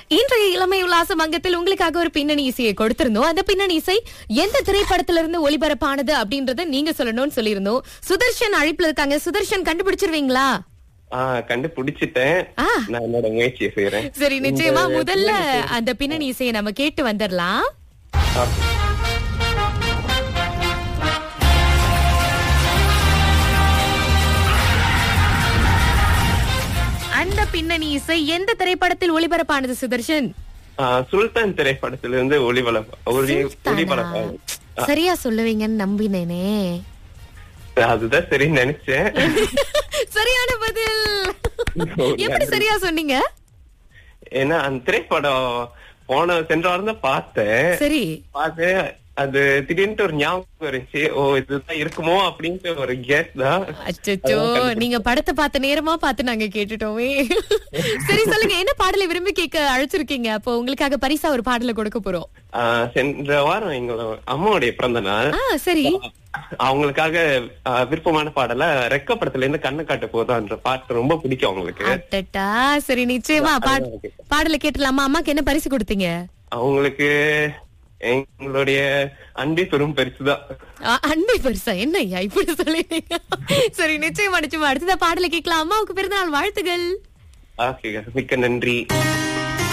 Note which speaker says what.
Speaker 1: இன்றைய இளமை உல்லாச மங்கத்தில் உங்களுக்காக ஒரு பின்னணி இசையை கொடுத்திருந்தோம் அந்த பின்னணி இசை எந்த திரைப்படத்திலிருந்து ஒளிபரப்பானது அப்படின்றத நீங்க சொல்லணும்னு சொல்லியிருந்தோம் சுதர்ஷன் அழைப்புல இருக்காங்க சுதர்ஷன் கண்டுபிடிச்சிருவீங்களா
Speaker 2: ஆஹ் கண்டுபிடிச்சிட்டேன்
Speaker 1: ஆ.
Speaker 2: நான் என்னோட முயற்சியை செய்யறேன்
Speaker 1: சரி நிச்சயமா
Speaker 2: இந்த
Speaker 1: முதல்ல
Speaker 2: பின்னணி
Speaker 1: அந்த பின்னணி இசையை நம்ம கேட்டு வந்துடலாம்
Speaker 2: ஆ.
Speaker 1: அந்த பின்னணி இசை எந்த திரைப்படத்தில் ஒளிபரப்பானது சுதர்ஷன்
Speaker 2: ஆஹ் சுல்தான் திரைப்படத்திலிருந்து ஒளிபரப்பு ஒளி
Speaker 1: சுல்தானா?
Speaker 2: ஒளிபரப்பு
Speaker 1: சரியா சொல்லுவீங்கன்னு நம்பினேனே
Speaker 2: அதுதான் சரி நினைச்சேன்
Speaker 1: சரியான பதில் எப்படி சரியா சொன்னீங்க
Speaker 2: ஏன்னா அந்த திரைப்படம் போன சென்ற வாரம் தான் பார்த்தேன்
Speaker 1: சரி
Speaker 2: பார்த்து அது திடீர்னு ஒரு ஞாபகம் இருந்துச்சு ஓ இதுதான் இருக்குமோ அப்படின்ட்டு ஒரு கேஸ் தான்
Speaker 1: அச்சச்சோ நீங்க படத்தை பார்த்த நேரமா பார்த்து நாங்க கேட்டுட்டோமே சரி சொல்லுங்க என்ன பாடலை விரும்பி கேட்க அழைச்சிருக்கீங்க அப்போ உங்களுக்காக பரிசா ஒரு பாடலை கொடுக்க போறோம்
Speaker 2: ஆஹ் சென்ற வாரம் எங்களோட அம்மாவுடைய பிறந்த நாள்
Speaker 1: ஆ சரி
Speaker 2: அவங்களுக்காக ஆஹ் விருப்பமான பாடல ரெக்க படத்துல இருந்து கண்ணு காட்டு போதான்ற பாட்டு ரொம்ப பிடிக்கும் அவங்களுக்கு
Speaker 1: அட்டட்டா சரி நிச்சயமா பாட்- பாடலை கேட்டலாமா அம்மாக்கு என்ன பரிசு கொடுத்தீங்க
Speaker 2: அவங்களுக்கு எங்களுடைய அன்பே பெரும் பரிசுதான்
Speaker 1: ஆ, அன்பை பரிசா என்ன ஐயா இப்படி சொல்லிட்டீங்க சரி நிச்சயமா நிச்சயமா அடுத்ததா பாடலை கேட்கலாம் அம்மாவுக்கு பிறந்தநாள் வாழ்த்துகள்
Speaker 2: ஓகே மிக்க நன்றி